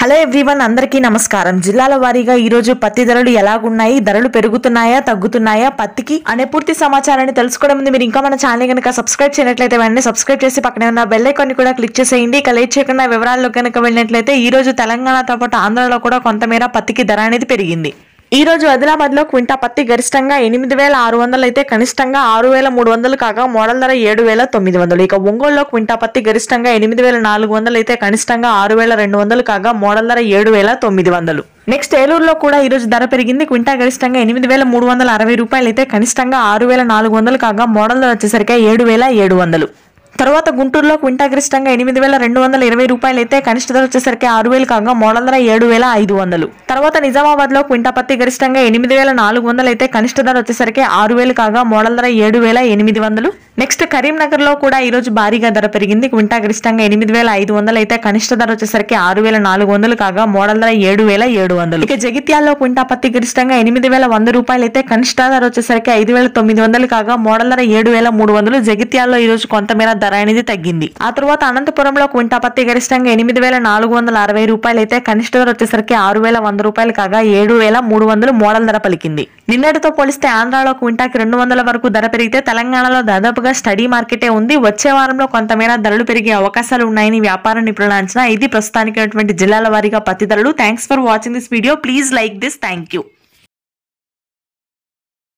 hello everyone అందరికీ నమస్కారం జిల్లాల వారీగా ఈ రోజు పత్తి ధరలు ఎలాగున్నాయి ధరలు పెరుగుతున్నాయా తగ్గుతున్నాయా పత్తికి అనే పూర్తి సమాచారాన్ని తెలుసుకోవడం ముందు మీరు ఇంకా మన ఛానల్ కనుక సబ్స్క్రైబ్ చేయనట్లయితే వెంటనే సబ్స్క్రైబ్ చేసి పక్కనే ఉన్న బెల్ ఐకాన్ ని కూడా క్లిక్ చేసేయండి ఇక లేట్ చేయకుండా వివరాల్లో కనుక వెళ్ళినట్లయితే ఈ రోజు తెలంగాణతో పాటు ఆంధ్రలో కూడా కొంతమేర పత్తికి ధర అనేది పెరిగింది ఈ రోజు ఆదిలాబాద్ లో క్వింటా పత్తి గరిష్టంగా ఎనిమిది వేల ఆరు వందలు అయితే కనిష్టంగా ఆరు వేల మూడు వందలు కాగా మోడల్ ధర ఏడు వేల తొమ్మిది వందలు ఇక ఒంగోలులో క్వింటా పత్తి గరిష్టంగా ఎనిమిది వేల నాలుగు వందలు అయితే కనిష్టంగా ఆరు వేల రెండు వందలు కాగా మోడల్ ధర ఏడు వేల తొమ్మిది వందలు నెక్స్ట్ ఏలూరులో కూడా ఈ రోజు ధర పెరిగింది క్వింటా గరిష్టంగా ఎనిమిది వేల మూడు వందల అరవై రూపాయలు అయితే కనిష్టంగా ఆరు వేల నాలుగు వందలు కాగా మోడల్ ధర వచ్చేసరికి ఏడు వేల ఏడు వందలు తర్వాత గుంటూరులో క్వింటా గరిష్టంగా ఎనిమిది వేల రెండు వందల ఇరవై రూపాయలు అయితే కనిష్ట ధర వచ్చేసరికి ఆరు వేలు కాగా మోడల్ ధర ఏడు వేల ఐదు వందలు తర్వాత నిజామాబాద్ లో క్వింటా పత్తి గరిష్టంగా ఎనిమిది వేల నాలుగు వందలు అయితే కనిష్ట ధర వచ్చేసరికి ఆరు వేలు కాగా మోడల్ ధర ఏడు వేల ఎనిమిది వందలు నెక్స్ట్ కరీంనగర్ లో కూడా ఈ రోజు భారీగా ధర పెరిగింది క్వింటా గరిష్టంగా ఎనిమిది వేల ఐదు వందలు అయితే కనిష్ట ధర వచ్చేసరికి ఆరు వేల నాలుగు వందలు కాగా మోడల్ ధర ఏడు వేల ఏడు వందలు ఇక జగిత్యాల్లో క్వింటా పత్తి గరిష్టంగా ఎనిమిది వేల వంద రూపాయలు అయితే కనిష్ట ధర వచ్చేసరికి ఐదు వేల తొమ్మిది వందలు కాగా మోడల్ ధర ఏడు వేల మూడు వందలు జగిత్యాల్లో ఈ రోజు కొంతమేర ధర అనేది తగ్గింది ఆ తర్వాత అనంతపురంలో క్వింటా పత్తి గరిష్టంగా ఎనిమిది వేల నాలుగు వందల అరవై రూపాయలు అయితే కనిష్ట ధర వచ్చేసరికి ఆరు వేల వంద రూపాయలు కాగా ఏడు వేల మూడు వందలు మోడల్ ధర పలికింది నిన్నటితో పోలిస్తే ఆంధ్రాలో క్వింటాకి రెండు వందల వరకు ధర పెరిగితే తెలంగాణలో దాదాపుగా స్టడీ మార్కెటే ఉంది వచ్చే వారంలో కొంతమేర ధరలు పెరిగే అవకాశాలు ఉన్నాయని వ్యాపార నిపుణుల అంచనా ఇది ప్రస్తుతానికి ఉన్నటువంటి జిల్లాల వారీగా పత్తి ధరలు thanks for watching this video please like this thank you